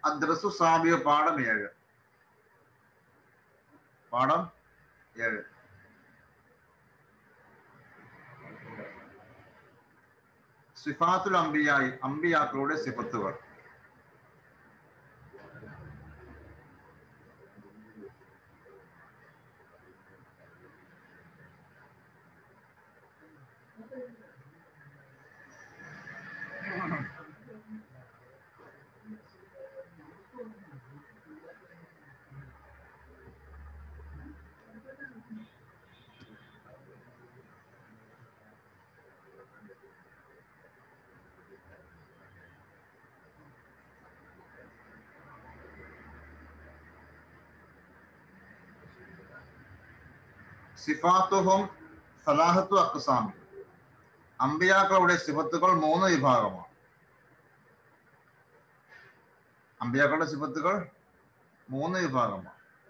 അദ്രസു സാബിയ പാഠം ഏഴ് പാഠം ഏഴ് സിഫാത്തുൽ അംബിയായി അംബിയാക്കളുടെ സിഫത്തുകൾ സിഫാത്തുഹും സലാഹത്തു അക്സാമി അമ്പിയാക്കളുടെ സിഫത്തുകൾ മൂന്ന് വിഭാഗമാണ് അമ്പിയാക്കളുടെ സിഫത്തുകൾ മൂന്ന് വിഭാഗമാണ്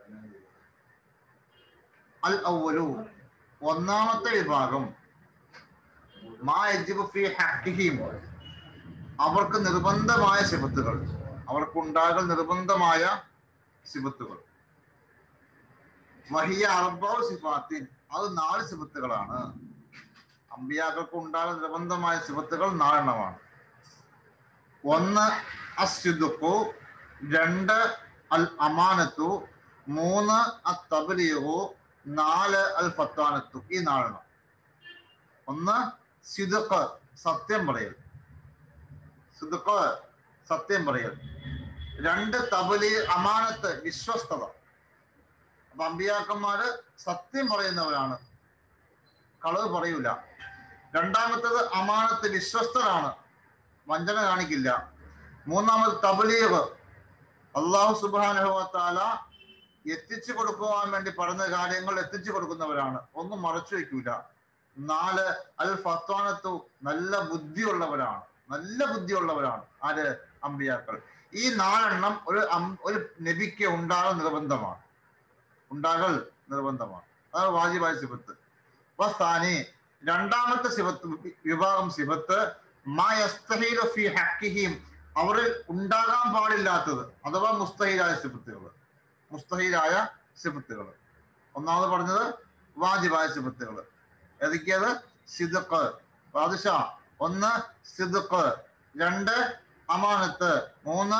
അൽ ഔവലു ഒന്നാമത്തെ വിഭാഗം മാ യജിബു ഫീ ഹഖ്ഖിഹിം അവർക്ക് നിർബന്ധമായ സിഫത്തുകൾ അവർക്കുണ്ടാകൽ നിർബന്ധമായ സിഫത്തുകൾ വഹിയ അറബാവ് സിഫാത്തിൻ അത് നാല് സിഫത്തുകളാണ് അമ്പിയാക്കൾക്ക് ഉണ്ടാകുന്ന നിർബന്ധമായ സിഫത്തുകൾ നാലെണ്ണമാണ് ഒന്ന് അസ്യുദുക്കു രണ്ട് അൽ അമാനത്തു മൂന്ന് അ തബലീഹു നാല് അൽ ഫത്താനത്തു ഈ നാലെണ്ണം ഒന്ന് സിദുക്ക് സത്യം പറയൽ സിദുക്ക് സത്യം പറയൽ രണ്ട് തബലി അമാനത്ത് വിശ്വസ്തത അപ്പൊ അമ്പിയാക്കന്മാര് സത്യം പറയുന്നവരാണ് കളവ് പറയൂല രണ്ടാമത്തത് അമാനത്ത് വിശ്വസ്തരാണ് വഞ്ചന കാണിക്കില്ല മൂന്നാമത് തബലീഗ് അള്ളാഹു സുബാനുഭവത്താല എത്തിച്ചു കൊടുക്കുവാൻ വേണ്ടി പറഞ്ഞ കാര്യങ്ങൾ എത്തിച്ചു കൊടുക്കുന്നവരാണ് ഒന്നും മറച്ചു വെക്കൂല നാല് അൽ ഫത്വാനത്തു നല്ല ബുദ്ധിയുള്ളവരാണ് നല്ല ബുദ്ധിയുള്ളവരാണ് ആര് അമ്പിയാക്കൾ ഈ നാലെണ്ണം ഒരു അം- ഒരു നബിക്ക് ഉണ്ടാകൽ നിർബന്ധമാണ് ഉണ്ടാകൽ നിർബന്ധമാണ് അതാണ് വാജിബായ സിബത്ത് വസ്താനി രണ്ടാമത്തെ സിബത്ത് വിഭാഗം സിബത്ത് മാ യസ്തഹീലു ഫി ഹക്കിഹിം അവരിൽ ഉണ്ടാകാൻ പാടില്ലാത്തത് അഥവാ മുസ്തഹീലായ സിബത്തുകൾ മുസ്തഹീലായ സിബത്തുകൾ ഒന്നാമത് പറഞ്ഞത് വാജിബായ സിബത്തുകൾ ഏതൊക്കെയത് സിദുക്ക് ബാദുഷ ഒന്ന് സിദുക്ക് രണ്ട് അമാനത്ത് മൂന്ന്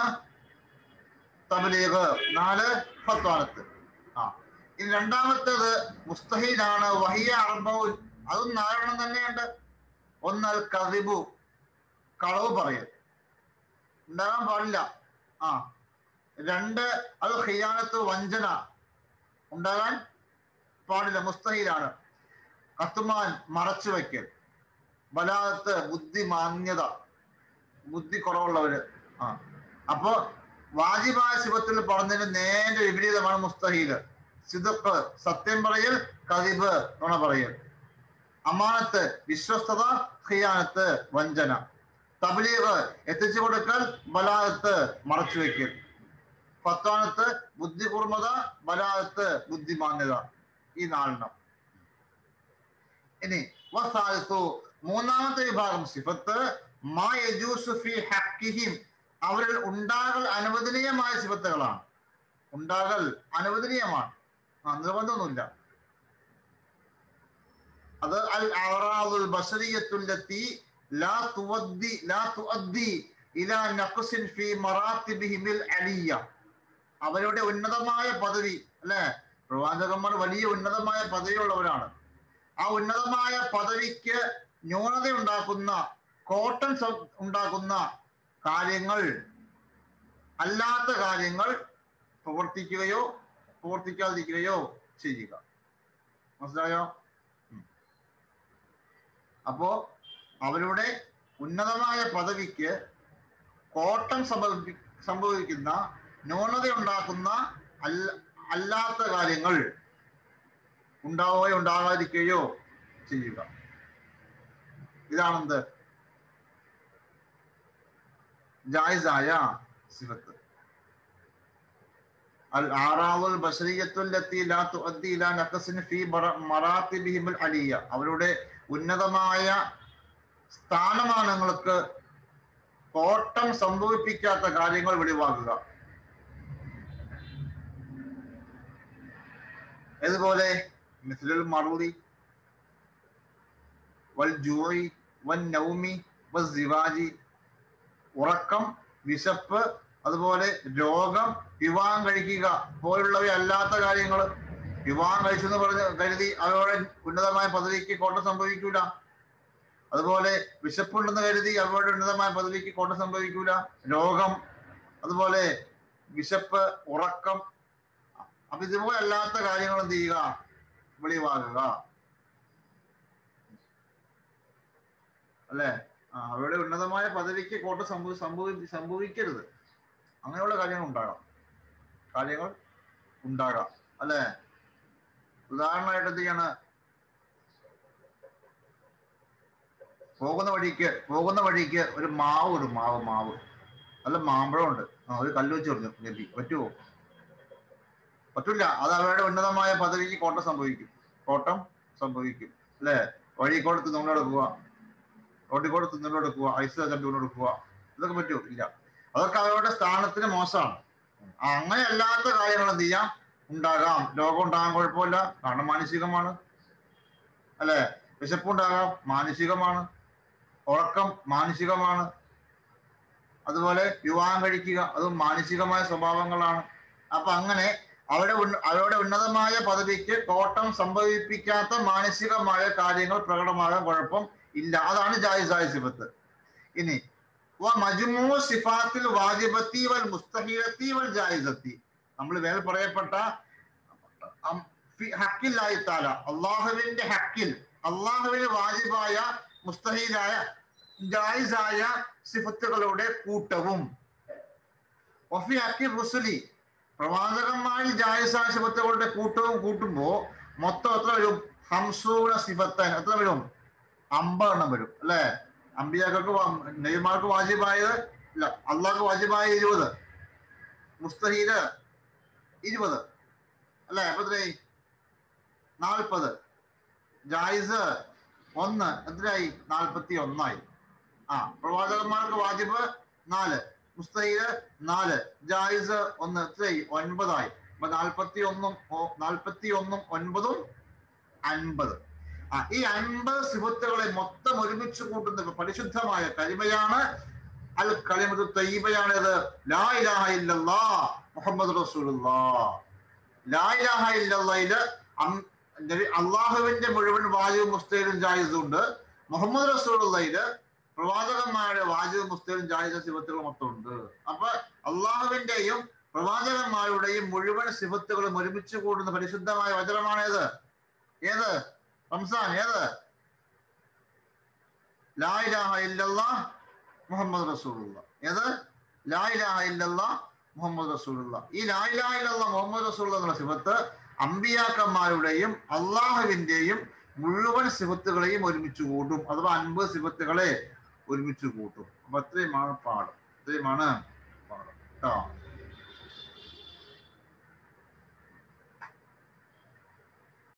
തബലീഗ് നാല് ഫത്വാനത്ത് ആ ഇനി രണ്ടാമത്തേത് മുസ്തഹീലാണ് വഹിയ അറബൗൽ അതും നാലെണ്ണം തന്നെയുണ്ട് ഒന്ന് അൽ കറിബു കളവ് പറയൽ ഉണ്ടാകാൻ പാടില്ല ആ രണ്ട് അൽ ഖിയാനത്ത് വഞ്ചന ഉണ്ടാകാൻ പാടില്ല മുസ്തഹീലാണ് കത്തുമാൻ മറച്ചു വയ്ക്കൽ ബലാത്ത് ബുദ്ധി മാന്യത ബുദ്ധി കുറവുള്ളവര് ആ അപ്പോ വാജിബായ ശിവത്തിൽ പറഞ്ഞതിന് നേരെ വിപരീതമാണ് മുസ്തഹീല് സിദുക്ക് സത്യം പറയൽ കതിബ് നുണ പറയൽ അമാനത്ത് വിശ്വസ്തത ഖിയാനത്ത് വഞ്ചന തബ്ലീഗ് എത്തിച്ചു കൊടുക്കൽ ബലാത്ത് മറച്ചു വെക്കൽ പത്താനത്ത് ബുദ്ധി കുർമത ബലാത്ത് ബുദ്ധിമാന്യത ഈ നാലെണ്ണം ഇനി വസാലിസു മൂന്നാമത്തെ വിഭാഗം സിഫത്ത് മാ യജൂസു ഫി ഹക്കിഹിം അവരിൽ ഉണ്ടാകൽ അനുവദനീയമായ സിഫത്തുകളാണ് ഉണ്ടാകൽ അനുവദനീയമാണ് ആ നിർബന്ധമൊന്നുമില്ല അത് അൽ അറാദുൽ ബശരിയത്തുല്ലത്തി ലാ തുവദ്ദി ലാ തുഅദ്ദി ഇലാ നഖ്സിൻ ഫി മറാത്തിബിഹിമിൽ അലിയ അവരുടെ ഉന്നതമായ പദവി അല്ലെ പ്രവാചകന്മാർ വലിയ ഉന്നതമായ പദവിയുള്ളവരാണ് ആ ഉന്നതമായ പദവിക്ക് ന്യൂനത ഉണ്ടാക്കുന്ന കോട്ടൺ സ- ഉണ്ടാക്കുന്ന കാര്യങ്ങൾ അല്ലാത്ത കാര്യങ്ങൾ പ്രവർത്തിക്കുകയോ പ്രവർത്തിക്കാതിരിക്കുകയോ ചെയ്യുക മനസ്സിലായോ ഉം. അപ്പോ അവരുടെ ഉന്നതമായ പദവിക്ക് കോട്ടം സംഭവി സംഭവിക്കുന്ന ന്യൂനത ഉണ്ടാക്കുന്ന അല്ല അല്ലാത്ത കാര്യങ്ങൾ ഉണ്ടാവുകയോ ഉണ്ടാകാതിരിക്കുകയോ ചെയ്യുക ഇതാണെന്ത് ജായിസായ സിഫത്ത് അൽ ആറാവുൽ ബഷറിയത്തുല്ലത്തി ലാ തുഅദ്ദി ഇലാ നഖസിൻ ഫീ മറ- മറാത്തിബിഹിമുൽ അലിയ അവരുടെ ഉന്നതമായ സ്ഥാനമാനങ്ങൾക്ക് കോട്ടം സംഭവിപ്പിക്കാത്ത കാര്യങ്ങൾ വെളിവാക്കുക ഇതുപോലെ മിസ്ലുൽ മറുതി വൽ ജൂയി വൻ നൗമി വൽ സിവാജി ഉറക്കം വിശപ്പ് അതുപോലെ രോഗം വിവാഹം കഴിക്കുക പോലുള്ളവ അല്ലാത്ത കാര്യങ്ങൾ വിവാഹം കഴിച്ചു എന്ന് പറഞ്ഞ് കരുതി അവരുടെ ഉന്നതമായ പദവിക്ക് കോട്ടം സംഭവിക്കൂല അതുപോലെ വിശപ്പുണ്ടെന്ന് കരുതി അവരുടെ ഉന്നതമായ പദവിക്ക് കോട്ടം സംഭവിക്കൂല രോഗം അതുപോലെ വിശപ്പ് ഉറക്കം അപ്പൊ ഇതുപോലെ അല്ലാത്ത കാര്യങ്ങൾ എന്ത് ചെയ്യുക വെളിവാകുക അല്ലെ ആ, അവരുടെ ഉന്നതമായ പദവിക്ക് കോട്ടം സംഭവി സംഭവി സംഭവിക്കരുത് അങ്ങനെയുള്ള കാര്യങ്ങൾ ഉണ്ടാകാം കാര്യങ്ങൾ ഉണ്ടാകാം അല്ലെ ഉദാഹരണമായിട്ട് എന്ത് ചെയ്യാണ് പോകുന്ന വഴിക്ക് പോകുന്ന വഴിക്ക് ഒരു മാവ് ഒരു മാവ് മാവ് നല്ല മാമ്പഴം ഉണ്ട് ആ ഒരു കല്ല് വെച്ച് പറഞ്ഞു നബി പറ്റുമോ പറ്റില്ല അത് അവരുടെ ഉന്നതമായ പദവിക്ക് കോട്ടം സംഭവിക്കും കോട്ടം സംഭവിക്കും അല്ലെ വഴിക്കോട് തിന്നുകൊണ്ടെടുക്കുക റോഡിക്കോട് തിന്നുകൊണ്ടെടുക്കുക ഐസ് കണ്ടുകൊണ്ടെടുക്കുക ഇതൊക്കെ പറ്റുമോ ഇല്ല അതൊക്കെ അവരുടെ സ്ഥാനത്തിന് മോശമാണ് ആ, അങ്ങനെ അല്ലാത്ത കാര്യങ്ങൾ എന്ത് ചെയ്യാം ഉണ്ടാകാം രോഗം ഉണ്ടാകാൻ കുഴപ്പമില്ല കാരണം മാനസികമാണ് അല്ലെ വിശപ്പുണ്ടാകാം മാനസികമാണ് ഉറക്കം മാനസികമാണ് അതുപോലെ വിവാഹം കഴിക്കുക അതും മാനസികമായ സ്വഭാവങ്ങളാണ് അപ്പൊ അങ്ങനെ അവരുടെ ഉന്ന- അവരുടെ ഉന്നതമായ പദവിക്ക് കോട്ടം സംഭവിപ്പിക്കാത്ത മാനസികമായ കാര്യങ്ങൾ പ്രകടമാകാൻ കുഴപ്പം ഇല്ല അതാണ് ജായിസായ സിഫത്ത് ഇനി മജുമൂ സിഫാത്തിൽ വാജിബത്തി വൽ മുസ്തഹീലത്തി വൽ ജായിസത്തി നമ്മൾ മേൽ പറയപ്പെട്ട അം- ഫി- ഹക്കില്ലായി താല അള്ളാഹുവിന്റെ ഹക്കിൽ അള്ളാഹുവിന് വാജിബായ മുസ്തഹീലായ ജായിസായ സിഫത്തുകളുടെ കൂട്ടവും വഫി ഹക്കി റുസുലി പ്രവാചകന്മാരിൽ ജായിസായ സിഫത്തുകളുടെ കൂട്ടവും കൂട്ടുമ്പോ മൊത്തം എത്ര വരും ഹംസൂന സിഫത്തൻ എത്ര വരും അമ്പതെണ്ണം വരും അല്ലെ അമ്പിയാക്കൾക്ക് നെയ്മാർക്ക് വാജിബായത് ഇല്ല അള്ളാഹ്ക്ക് വാജിബായ ഇരുപത് മുസ്തഹീല് ഇരുപത് അല്ലെ അപ്പൊ എത്രയായി നാൽപ്പത് ജായിസ് ഒന്ന് എത്രയായി നാൽപ്പത്തി ഒന്നായി ആ പ്രവാചകന്മാർക്ക് വാജിബ് നാല് മുസ്തഹീല് നാല് ജായിസ് ഒന്ന് എത്രയായി ഒൻപതായി അപ്പൊ നാൽപ്പത്തി ഒന്നും ഓ- നാൽപ്പത്തി ഒന്നും ഒൻപതും അൻപത് ആ ഈ അൻപത് സിഫത്തുകളെ മൊത്തം ഒരുമിച്ച് കൂട്ടുന്ന പരിശുദ്ധമായ കരിമയാണ് അൽ കളിമത് തയ്യബയാണത് ലാ ഇലാഹ ഇല്ലല്ലാ മുഹമ്മദ് റസൂലുള്ളാ ലാ ഇലാഹ ഇല്ലല്ലാഹില് അം- നബി- അള്ളാഹുവിന്റെ മുഴുവൻ വാജിബ് മുസ്തയിലും ജായിസും ഉണ്ട് മുഹമ്മദ് റസൂലുള്ളയില് പ്രവാചകന്മാരുടെ വാജിബ് മുസ്തയിലും ജായിസ സിഫത്തുകൾ മൊത്തം ഉണ്ട് അപ്പൊ അള്ളാഹുവിന്റെയും പ്രവാചകന്മാരുടെയും മുഴുവൻ സിഫത്തുകളും ഒരുമിച്ച് കൂടുന്ന പരിശുദ്ധമായ വചനമാണ് ഏത് ഏത് റംസാൻ ഏത് ലാ ഇലാഹ ഇല്ലല്ലാ മുഹമ്മദ് റസൂലുള്ള ഏത് ലാ ഇലാഹ ഇല്ലല്ലാ മുഹമ്മദ് റസൂലുള്ള ഈ ലാ ഇലാഹ ഇല്ലല്ലാ മുഹമ്മദ് റസൂലുള്ള എന്നുള്ള സിഫത്ത് അമ്പിയാക്കന്മാരുടെയും അള്ളാഹുവിന്റെയും മുഴുവൻ സിഫത്തുകളെയും ഒരുമിച്ച് കൂട്ടും അഥവാ അൻപത് സിഫത്തുകളെ ഒരുമിച്ച് കൂട്ടും അപ്പൊ അത്രയുമാണ് പാഠം ഇത്രയുമാണ് പാഠം കേട്ടോ